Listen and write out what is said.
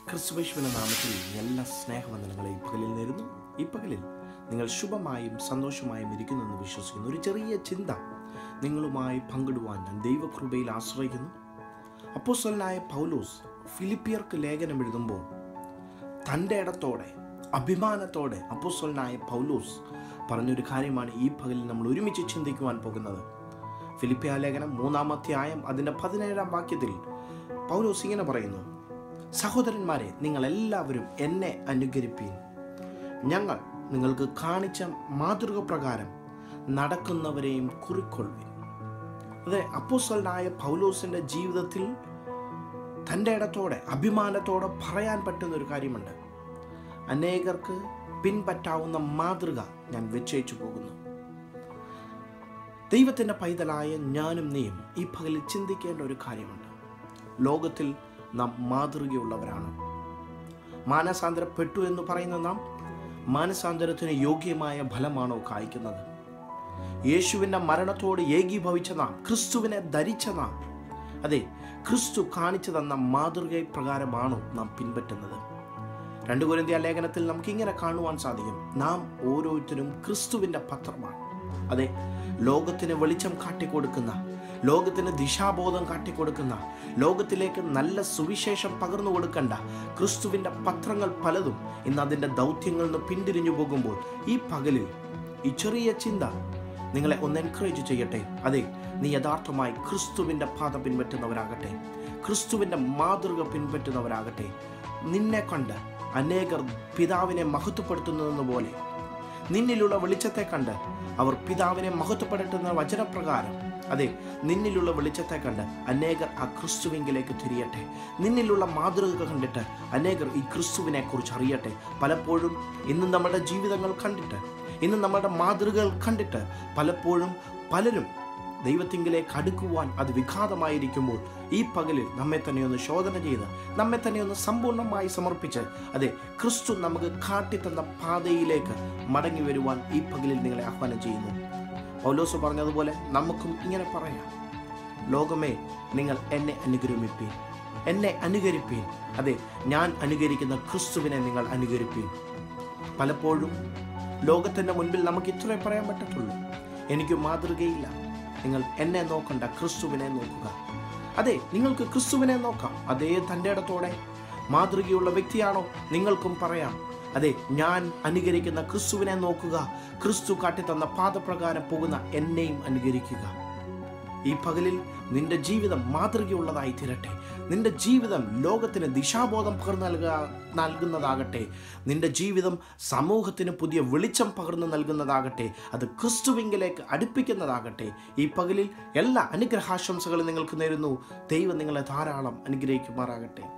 ക്രിസ്തുവേശ്വന നാമത്തിൽ എല്ലാ സ്നേഹവന്ദനങ്ങളെ ഈ പകലിൽ നേരുന്നു ഈ പകലിൽ നിങ്ങൾ ശുഭമായും സന്തോഷമായും ഇരിക്കുന്നെന്ന് വിശ്വസിക്കുന്നു ഒരു ചെറിയ ചിന്ത നിങ്ങളുമായി പങ്കിടുവാൻ ഞാൻ ദൈവകൃപയിൽ ആശ്രയിക്കുന്നു അപ്പോസ്വലനായ പൗലോസ് ഫിലിപ്പിയർക്ക് ലേഖനം എഴുതുമ്പോൾ തൻ്റെ ഇടത്തോടെ അഭിമാനത്തോടെ അപ്പോസ്വലനായ പൗലോസ് പറഞ്ഞൊരു കാര്യമാണ് ഈ പകലിൽ നമ്മൾ ഒരുമിച്ച് ചിന്തിക്കുവാൻ പോകുന്നത് ഫിലിപ്പിയ ലേഖനം മൂന്നാം അധ്യായം അതിൻ്റെ പതിനേഴാം വാക്യത്തിൽ പൗലോസ് ഇങ്ങനെ പറയുന്നു സഹോദരന്മാരെ നിങ്ങൾ എല്ലാവരും എന്നെ അനുകരിപ്പീൻ ഞങ്ങൾ നിങ്ങൾക്ക് കാണിച്ച മാതൃക പ്രകാരം നടക്കുന്നവരെയും കുറിക്കൊള്ളുവിൻ അതെ അപ്പോസ്വലനായ പൗലോസിൻ്റെ ജീവിതത്തിൽ തൻ്റെ ഇടത്തോടെ അഭിമാനത്തോടെ പറയാൻ പറ്റുന്ന ഒരു കാര്യമുണ്ട് അനേകർക്ക് പിൻപറ്റാവുന്ന മാതൃക ഞാൻ വെച്ചേച്ചു പോകുന്നു ദൈവത്തിൻ്റെ പൈതലായ ഞാനും നീയും ഈ പകലിൽ ചിന്തിക്കേണ്ട ഒരു കാര്യമുണ്ട് ലോകത്തിൽ നാം മാതൃകയുള്ളവരാണ് മാനസാന്തരപ്പെട്ടു എന്ന് പറയുന്ന നാം മാനസാന്തരത്തിന് യോഗ്യമായ ഫലമാണോ കായ്ക്കുന്നത് യേശുവിൻ്റെ മരണത്തോട് ഏകീഭവിച്ച നാം ക്രിസ്തുവിനെ ധരിച്ച നാം അതെ ക്രിസ്തു കാണിച്ചു തന്ന മാതൃക പ്രകാരമാണോ നാം പിൻപറ്റുന്നത് രണ്ട് കുരന്തിയ ലേഖനത്തിൽ നമുക്ക് ഇങ്ങനെ കാണുവാൻ സാധിക്കും നാം ഓരോരുത്തരും ക്രിസ്തുവിൻ്റെ പത്രമാണ് അതെ ലോകത്തിന് വെളിച്ചം കാട്ടിക്കൊടുക്കുന്ന ലോകത്തിന് ദിശാബോധം കാട്ടിക്കൊടുക്കുന്ന ലോകത്തിലേക്ക് നല്ല സുവിശേഷം പകർന്നു കൊടുക്കേണ്ട ക്രിസ്തുവിൻ്റെ പത്രങ്ങൾ പലതും ഇന്ന് അതിൻ്റെ ദൗത്യങ്ങളിൽ നിന്ന് പിന്തിരിഞ്ഞു പോകുമ്പോൾ ഈ പകലിൽ ഈ ചെറിയ ചിന്ത നിങ്ങളെ ഒന്ന് എൻകറേജ് ചെയ്യട്ടെ അതെ നീ യഥാർത്ഥമായി ക്രിസ്തുവിൻ്റെ പാത പിൻപറ്റുന്നവരാകട്ടെ ക്രിസ്തുവിൻ്റെ മാതൃക പിൻപറ്റുന്നവരാകട്ടെ നിന്നെ കണ്ട് അനേകർ പിതാവിനെ മഹത്വപ്പെടുത്തുന്നതെന്ന് പോലെ നിന്നിലുള്ള വെളിച്ചത്തെ കണ്ട് അവർ പിതാവിനെ മഹത്വപ്പെടുത്തുന്ന വചനപ്രകാരം അതെ നിന്നിലുള്ള വെളിച്ചത്തെ കണ്ട് അനേകർ ആ ക്രിസ്തുവിങ്കിലേക്ക് തിരിയട്ടെ നിന്നിലുള്ള മാതൃക കണ്ടിട്ട് അനേകർ ഈ ക്രിസ്തുവിനെ കുറിച്ച് അറിയട്ടെ പലപ്പോഴും ഇന്ന് നമ്മുടെ ജീവിതങ്ങൾ കണ്ടിട്ട് ഇന്ന് നമ്മുടെ മാതൃകകൾ കണ്ടിട്ട് പലപ്പോഴും പലരും ദൈവത്തിങ്കിലേക്ക് അടുക്കുവാൻ അത് വിഘാതമായിരിക്കുമ്പോൾ ഈ പകലിൽ നമ്മെ തന്നെ ഒന്ന് ശോധന ചെയ്ത് നമ്മെ തന്നെ ഒന്ന് സമ്പൂർണ്ണമായി സമർപ്പിച്ച് അതെ ക്രിസ്തു നമുക്ക് കാട്ടിത്തന്ന പാതയിലേക്ക് മടങ്ങി വരുവാൻ ഈ പകലിൽ നിങ്ങളെ ആഹ്വാനം ചെയ്യുന്നു പൗലോസ് പറഞ്ഞതുപോലെ നമുക്കും ഇങ്ങനെ പറയാം ലോകമേ നിങ്ങൾ എന്നെ അനുഗ്രമിപ്പീൻ എന്നെ അനുകരിപ്പീൻ അതെ ഞാൻ അനുകരിക്കുന്ന ക്രിസ്തുവിനെ നിങ്ങൾ അനുകരിപ്പീൻ പലപ്പോഴും ലോകത്തിൻ്റെ മുൻപിൽ നമുക്ക് ഇത്രേ പറയാൻ പറ്റത്തുള്ളൂ എനിക്ക് മാതൃകയില്ല നിങ്ങൾ എന്നെ നോക്കണ്ട ക്രിസ്തുവിനെ നോക്കുക അതെ നിങ്ങൾക്ക് ക്രിസ്തുവിനെ നോക്കാം അതേ തൻ്റെ ഇടത്തോടെ മാതൃകയുള്ള വ്യക്തിയാണോ നിങ്ങൾക്കും പറയാം അതെ ഞാൻ അനുകരിക്കുന്ന ക്രിസ്തുവിനെ നോക്കുക ക്രിസ്തു കാട്ടിത്തന്ന പാദപ്രകാരം പോകുന്ന എന്നെയും അനുകരിക്കുക ഈ പകലിൽ നിന്റെ ജീവിതം മാതൃകയുള്ളതായി തീരട്ടെ നിന്റെ ജീവിതം ലോകത്തിന് ദിശാബോധം പകർന്നു നൽകുക നൽകുന്നതാകട്ടെ നിന്റെ ജീവിതം സമൂഹത്തിന് പുതിയ വെളിച്ചം പകർന്നു നൽകുന്നതാകട്ടെ അത് ക്രിസ്തുവിങ്കിലേക്ക് അടുപ്പിക്കുന്നതാകട്ടെ ഈ പകലിൽ എല്ലാ അനുഗ്രഹാശംസകളും നിങ്ങൾക്ക് നേരുന്നു ദൈവം നിങ്ങളെ ധാരാളം അനുഗ്രഹിക്കുമാറാകട്ടെ